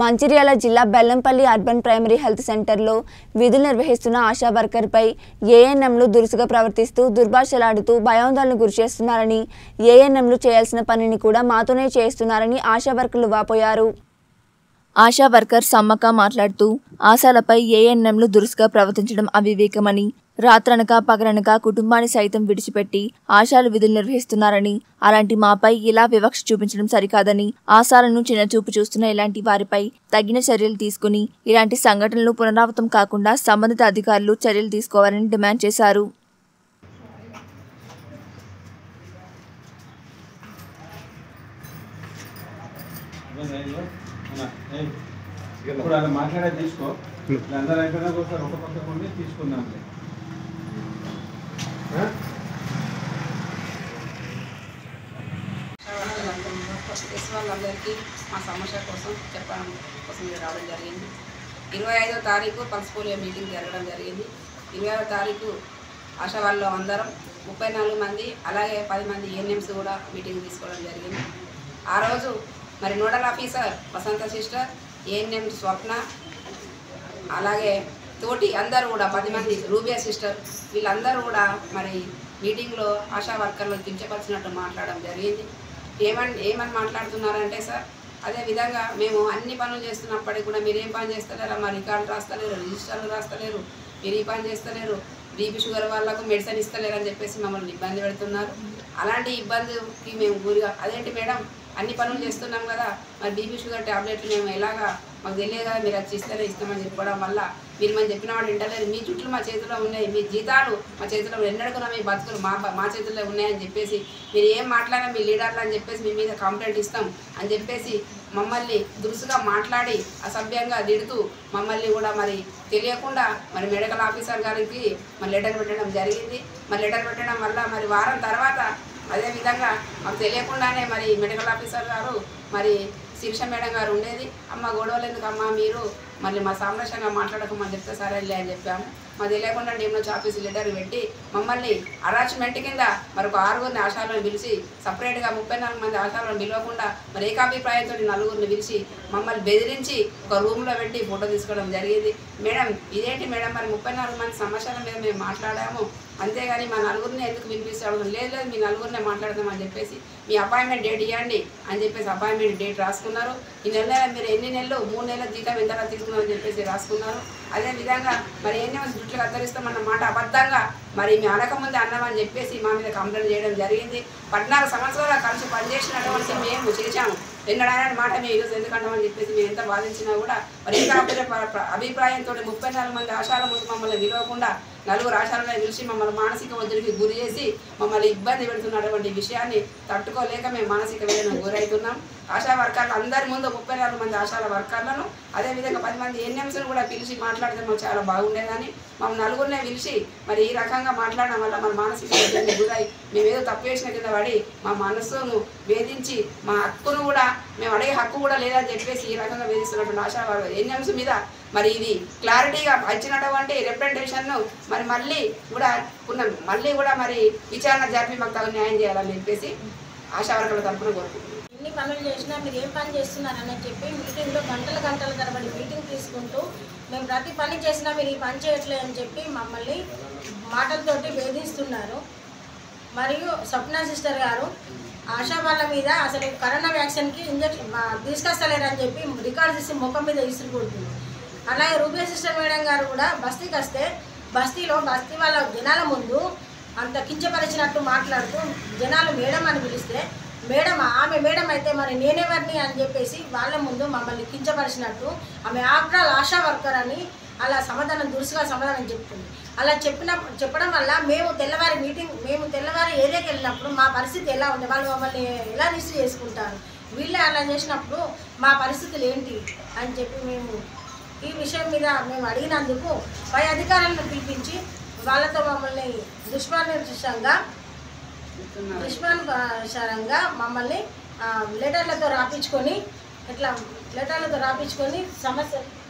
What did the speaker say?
మంచిర్యాల జిల్లా Bellampalli urban primary health సెంటర్లో విధులు నిర్వహిస్తున్న ఆశా వర్కర్పై ఏఎన్ఎంలు దురుసుగా ప్రవర్తిస్తూ దుర్భాషలాడుతూ భయాందోళనకు గురిచేస్తున్నారని ఏఎన్ఎంలు చేయాల్సిన పనిని కూడా మాతోనే చేస్తున్నారని ఆశా వర్కర్లు వాపోయారు ఆశా వర్కర్ సమ్మక్క మాట్లాడుతూ ఆశాలపై ఏఎన్ఎంలు దురుసుగా ప్రవర్తించడం అవివేకమని రాత్రనక పగలనక కుటుంబాన్ని సైతం విడిచిపెట్టి ఆశాలు విధులు నిర్వహిస్తున్నారని అలాంటి మాపై ఇలా వివక్ష చూపించడం సరికాదని ఆశాలను చిన్నచూపు చూస్తున్న ఇలాంటి వారిపై తగిన చర్యలు తీసుకుని ఇలాంటి సంఘటనలు పునరావృతం కాకుండా సంబంధిత అధికారులు చర్యలు తీసుకోవాలని డిమాండ్ చేశారు ఇప్పుడు అలా మాట్లాడేది తీసుకో అందరూ అయిపోయినాక ఒకసారి ఒక పక్క కొన్ని తీసుకుందాంలే ఆ? ఎస్ వాళ్ళందరికీ మా సమస్య కోసం చెప్పడం కోసం ఇక్కడ రావడం జరిగింది ఇరవై ఐదో తారీఖు పల్స్ పోలియో మీటింగ్ జరగడం జరిగింది ఇరవై ఐదో తారీఖు ఆశా వాళ్ళు అందరం ముప్పై నాలుగు మంది అలాగే పది మంది ఏఎన్ఎంస్ కూడా మీటింగ్ తీసుకోవడం జరిగింది ఆ రోజు మరి nodal officer Vasantha sister ANM Swapna అలాగే తోటి అందరూ కూడా పది మంది రూబియా సిస్టర్ వీళ్ళందరూ కూడా మరి మీటింగ్లో ఆశా వర్కర్లు కించపరిచినట్టు మాట్లాడడం జరిగింది ఏమని ఏమని మాట్లాడుతున్నారంటే సార్ అదే విధంగా మేము అన్ని పనులు చేస్తున్నప్పటికీ కూడా మీరు ఏం పని చేస్తలేరు మా రికార్డు రాస్తలేరు రిజిస్టర్లు రాస్తలేరు మీరు ఈ పని చేస్తలేరు బీపీ షుగర్ వాళ్ళకు మెడిసిన్ ఇస్తలేరు అని చెప్పేసి మమ్మల్ని ఇబ్బంది పెడుతున్నారు అలాంటి ఇబ్బందికి మేము గురిగా అదేంటి మేడం అన్ని పనులు చేస్తున్నాం కదా మరి బీపీ షుగర్ ట్యాబ్లెట్లు మేము ఎలాగా మాకు తెలియదు కదా మీరు అది ఇస్తేనే ఇస్తామని చెప్పడం వల్ల మీరు మనం చెప్పిన వాళ్ళు వింటలేరు మీ చుట్టూ మా చేతిలో ఉన్నాయి మీ జీతాలు మా చేతిలో ఎన్నడుకున్నా మీ బతుకులు మా మా చేతుల్లో ఉన్నాయని చెప్పేసి మీరు ఏం మాట్లాడినా మీ లీడర్లు అని చెప్పేసి మీ మీద కంప్లైంట్ ఇస్తాం అని చెప్పేసి మమ్మల్ని దురుసుగా మాట్లాడి అసభ్యంగా తిడుతూ మమ్మల్ని కూడా మరి తెలియకుండా మరి మెడికల్ ఆఫీసర్ గారికి మరి లెటర్ పెట్టడం జరిగింది మరి లెటర్ పెట్టడం వల్ల మరి వారం తర్వాత అదేవిధంగా మాకు తెలియకుండానే మరి మెడికల్ ఆఫీసర్ గారు మరి శిరీష మేడం గారు ఉండేది అమ్మ గొడవలు ఎందుకు అమ్మ మీరు మళ్ళీ మా సామరస్యంగా మాట్లాడకమని చెప్తే సరేలే అని చెప్పాము మాది తెలియకుండా డిఎంహెచ్ ఆఫీస్ లెటర్ పెట్టి మమ్మల్ని అరాచ్మెంట్ కింద మరొక ఆరుగురిని ఆశాలను పిలిచి సపరేట్గా ముప్పై నాలుగు మంది ఆశాలను పిలవకుండా మరి ఏకాభిప్రాయంతో నలుగురిని పిలిచి మమ్మల్ని బెదిరించి ఒక రూమ్లో పెట్టి ఫోటో తీసుకోవడం జరిగింది మేడం ఇదేంటి మేడం మరి ముప్పై నాలుగు మంది సమస్యల మీద మేము మాట్లాడాము అంతేగాని మా నలుగురిని ఎందుకు వినిపిస్తాడు లేదు లేదు మీ నలుగురినే మాట్లాడదామని చెప్పేసి మీ అపాయింట్మెంట్ డేట్ ఇవ్వండి అని చెప్పేసి అపాయింట్మెంట్ డేట్ రాసుకున్నారు ఈ నెల మీరు ఎన్ని నెలలు మూడు నెలల జీతం ఎంత తీసుకున్నారని చెప్పేసి రాసుకున్నారు అదే విధంగా మరి ఎన్ని జుట్లు కత్తరిస్తామన్న మాట అబద్ధంగా మరి మీ అనకముందే అన్నామని చెప్పేసి మా మీద కంప్లైంట్ చేయడం జరిగింది పద్నాలుగు సంవత్సరాలు కలిసి పనిచేసినటువంటి మేము చేశాము ఎన్నడైనా మాట మేము ఈరోజు ఎందుకంటామని చెప్పేసి మేము ఎంత బాధించినా కూడా మరి ఇంకా అభిప్రాయ అభిప్రాయంతో ముప్పై నాలుగు మంది ఆశాల ముందు మమ్మల్ని విలువకుండా నలుగురు ఆశాలను పిలిచి మమ్మల్ని మానసిక ఒత్తిడికి గురి చేసి మమ్మల్ని ఇబ్బంది పెడుతున్నటువంటి విషయాన్ని తట్టుకోలేక మేము మానసిక వేదన గురవుతున్నాం ఆశా వర్కర్లు అందరి ముందు ముప్పై నాలుగు మంది ఆశాల వర్కర్లను అదేవిధంగా పది మంది ఎన్ఎంసీని కూడా పిలిచి మాట్లాడితే మాకు చాలా బాగుండేదని మమ్మల్ని నలుగురినే పిలిచి మరి ఈ రకంగా మాట్లాడడం వల్ల మన మానసిక వేదనకి గురై మేము ఏదో తప్పు చేసిన కింద పడి మా మనస్సును వేధించి మా హక్కును కూడా మేము అడిగే హక్కు కూడా లేదని చెప్పేసి ఈ రకంగా వేధిస్తున్నటువంటి ఆశా ఎన్ఎంసీ మీద మరి ఇది క్లారిటీగా వచ్చినటువంటి రిప్రజెంటేషన్ను మరి మళ్ళీ కూడా పునః మళ్ళీ కూడా మరి విచారణ జరిపి మాకు తగు న్యాయం చేయాలని చెప్పేసి ఆశా వర్కర్ల తరఫున కోరుకుంటున్నాం ఎన్ని పనులు చేసినా మీరు ఏం పని చేస్తున్నారని చెప్పి మీటింగ్లో గంటల గంటల తరబడి మీటింగ్ తీసుకుంటూ మేము ప్రతి పని చేసినా మీరు ఈ పని చేయట్లేదు అని చెప్పి మమ్మల్ని మాటలతోటి వేధిస్తున్నారు మరియు స్వప్న సిస్టర్ గారు ఆశా వాళ్ళ మీద అసలు కరోనా వ్యాక్సిన్కి ఇంజక్షన్ తీసుకొస్తలేరని చెప్పి రికార్డ్ చేసి ముఖం మీద ఇసురు కొడుతుంది అలాగే రూబియా సిస్టర్ మేడం గారు కూడా బస్తీకి వస్తే బస్తీలో బస్తీ వాళ్ళ జనాల ముందు అంత కించపరిచినట్టు మాట్లాడుతూ జనాలు మేడం అని పిలిస్తే మేడం ఆమె మేడం అయితే మరి నేనెవరిని అని చెప్పేసి వాళ్ళ ముందు మమ్మల్ని కించపరిచినట్టు ఆమె ఆఫ్టర్ ఆల్ ఆశా వర్కర్ అని అలా సమాధానం దురుసుగా సమాధానం చెప్తుంది అలా చెప్పిన చెప్పడం వల్ల మేము తెల్లవారి మీటింగ్ మేము తెల్లవారి ఏరియాకి వెళ్ళినప్పుడు మా పరిస్థితి ఎలా ఉంది వాళ్ళు మమ్మల్ని ఎలా రిసీవ్ చేసుకుంటారు వీళ్ళే అలా చేసినప్పుడు మా పరిస్థితులు ఏంటి అని చెప్పి మేము ఈ విషయం మీద మేము అడిగినందుకు పై అధికారులను పిలిపించి వాళ్ళతో మమ్మల్ని దుష్మానుషంగా దుష్మానుసారంగా మమ్మల్ని ఆ, లెటర్లతో రాపించుకొని ఇట్లా లెటర్లతో రాపించుకొని సమస్య